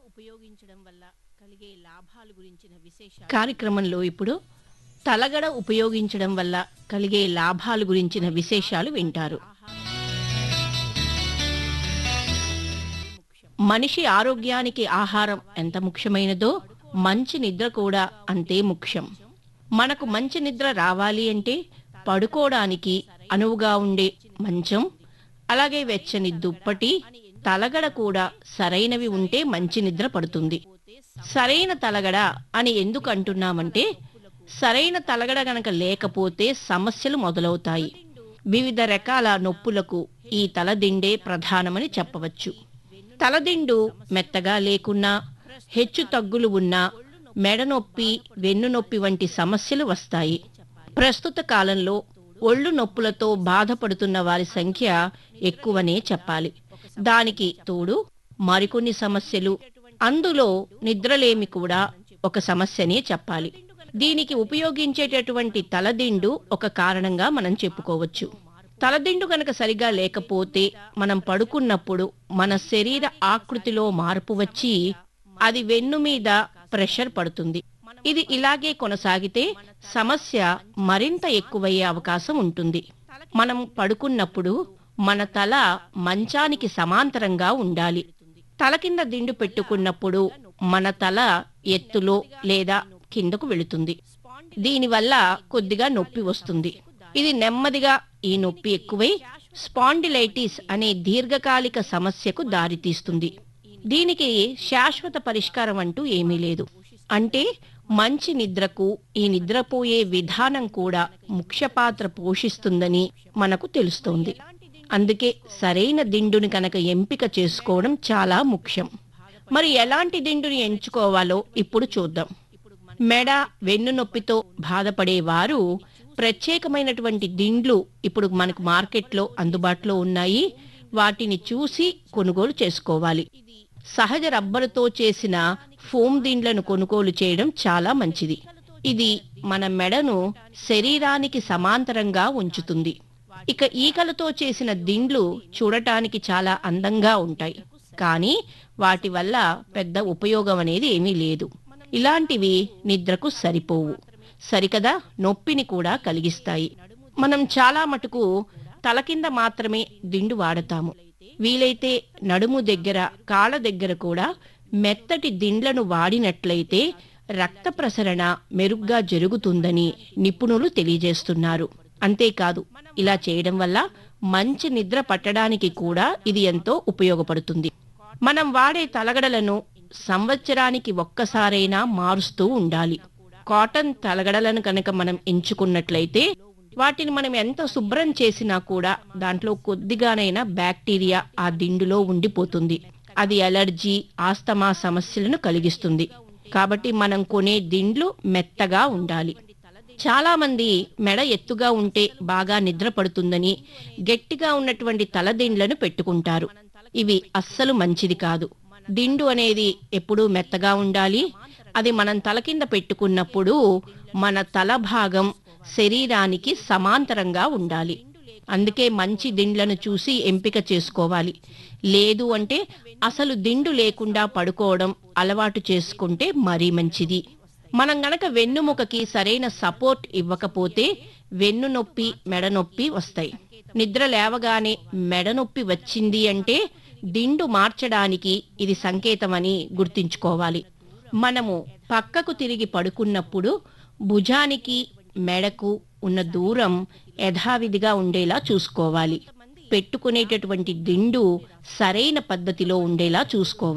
ఉపయోగించడం వల్ల కలిగే లాభాల గురించిన విశేష కార్యక్రమంలో ఇప్పుడు తలగడ ఉపయోగించడం వల్ల కలిగే లాభాల గురించిన విశేషాలు వింటారు మనిషి ఆరోగ్యానికి ఆహారం ఎంత ముఖ్యమైనదో మంచి నిద్ర కూడా అంతే ముఖ్యం మనకు మంచి నిద్ర రావాలి అంటే పడుకోవడానికి అనువుగా ఉండే మంచం అలాగే వెచ్చని దుప్పటి తలగడ కూడా సరైనవి ఉంటే మంచి నిద్ర పడుతుంది సరైన తలగడ అని ఎందుకు అంటున్నామంటే సరైన తలగడ గనక లేకపోతే సమస్యలు మొదలవుతాయి వివిధ రకాల నొప్పులకు ఈ తలదిండే ప్రధానమని చెప్పవచ్చు తలదిండు మెత్తగా లేకున్నా హెచ్చు తగ్గులు ఉన్నా మెడనొప్పి వెన్నునొప్పి వంటి సమస్యలు వస్తాయి ప్రస్తుత కాలంలో ఒళ్ళు నొప్పులతో బాధపడుతున్న వారి సంఖ్య ఎక్కువనే చెప్పాలి దానికి తోడు మరికొన్ని సమస్యలు అందులో నిద్రలేమి కూడా ఒక సమస్యనే చెప్పాలి దీనికి ఉపయోగించేటటువంటి తలదిండు ఒక కారణంగా మనం చెప్పుకోవచ్చు తలదిండు గనక సరిగా లేకపోతే మనం పడుకున్నప్పుడు మన శరీర ఆకృతిలో మార్పు వచ్చి అది వెన్ను మీద ప్రెషర్ పడుతుంది ఇది ఇలాగే కొనసాగితే సమస్య మరింత ఎక్కువయ్యే అవకాశం ఉంటుంది మనం పడుకున్నప్పుడు మన తల మంచానికి సమాంతరంగా ఉండాలి తల కింద దిండు పెట్టుకున్నప్పుడు మన తల ఎత్తులో లేదా కిందకు వెళుతుంది దీనివల్ల కొద్దిగా నొప్పి వస్తుంది ఇది నెమ్మదిగా ఈ నొప్పి ఎక్కువై స్పాండిలైటిస్ అనే దీర్ఘకాలిక సమస్యకు దారితీస్తుంది దీనికి శాశ్వత పరిష్కారం అంటూ ఏమీ లేదు అంటే మంచి నిద్రకు ఈ నిద్రపోయే విధానం కూడా ముఖ్య పాత్ర పోషిస్తుందని మనకు తెలుస్తోంది అందుకే సరైన దిండుని కనుక ఎంపిక చేసుకోవడం చాలా ముఖ్యం మరి ఎలాంటి దిండుని ఎంచుకోవాలో ఇప్పుడు చూద్దాం మెడ వెన్ను నొప్పితో బాధపడేవారు ప్రత్యేకమైనటువంటి దిండ్లు ఇప్పుడు మనకు మార్కెట్లో అందుబాటులో ఉన్నాయి వాటిని చూసి కొనుగోలు చేసుకోవాలి సహజ రబ్బరుతో చేసిన ఫోమ్ దిండ్లను కొనుగోలు చేయడం చాలా మంచిది ఇది మన మెడను శరీరానికి సమాంతరంగా ఉంచుతుంది ఇక ఈకలతో చేసిన దిండ్లు చూడటానికి చాలా అందంగా ఉంటాయి కానీ వాటి వల్ల పెద్ద ఉపయోగం అనేది ఏమీ లేదు ఇలాంటివి నిద్రకు సరిపోవు సరికదా నొప్పిని కూడా కలిగిస్తాయి మనం చాలా మటుకు తల కింద మాత్రమే దిండు వాడతాము వీలైతే నడుము దగ్గర కాళ్ళ దగ్గర కూడా మెత్తటి దిండ్లను వాడినట్లయితే రక్త ప్రసరణ మెరుగ్గా జరుగుతుందని నిపుణులు తెలియజేస్తున్నారు అంతేకాదు ఇలా చేయడం వల్ల మంచి నిద్ర పట్టడానికి కూడా ఇది ఎంతో ఉపయోగపడుతుంది మనం వాడే తలగడలను సంవత్సరానికి ఒక్కసారైనా మారుస్తూ ఉండాలి కాటన్ తలగడలను కనుక మనం ఎంచుకున్నట్లయితే వాటిని మనం ఎంత శుభ్రం చేసినా కూడా దాంట్లో కొద్దిగానైనా బ్యాక్టీరియా ఆ దిండులో ఉండిపోతుంది అది అలర్జీ ఆస్తమా సమస్యలను కలిగిస్తుంది కాబట్టి మనం కొనే దిండ్లు మెత్తగా ఉండాలి చాలా మంది మెడ ఎత్తుగా ఉంటే బాగా నిద్ర పడుతుందని గట్టిగా ఉన్నటువంటి తలదిండ్లను పెట్టుకుంటారు ఇవి అస్సలు మంచిది కాదు దిండు అనేది ఎప్పుడూ మెత్తగా ఉండాలి అది మనం తల కింద పెట్టుకున్నప్పుడు మన తల భాగం శరీరానికి సమాంతరంగా ఉండాలి అందుకే మంచి దిండ్లను చూసి ఎంపిక చేసుకోవాలి లేదు అంటే అసలు దిండు లేకుండా పడుకోవడం అలవాటు చేసుకుంటే మరీ మంచిది మనం గనక వెన్నుముకకి సరైన సపోర్ట్ ఇవ్వకపోతే వెన్ను నొప్పి మెడ నొప్పి వస్తాయి నిద్ర లేవగానే మెడ నొప్పి వచ్చింది అంటే దిండు మార్చడానికి ఇది సంకేతమని గుర్తుంచుకోవాలి మనము పక్కకు తిరిగి పడుకున్నప్పుడు భుజానికి మెడకు ఉన్న దూరం యథావిధిగా ఉండేలా చూసుకోవాలి పెట్టుకునేటటువంటి దిండు సరైన పద్ధతిలో ఉండేలా చూసుకోవాలి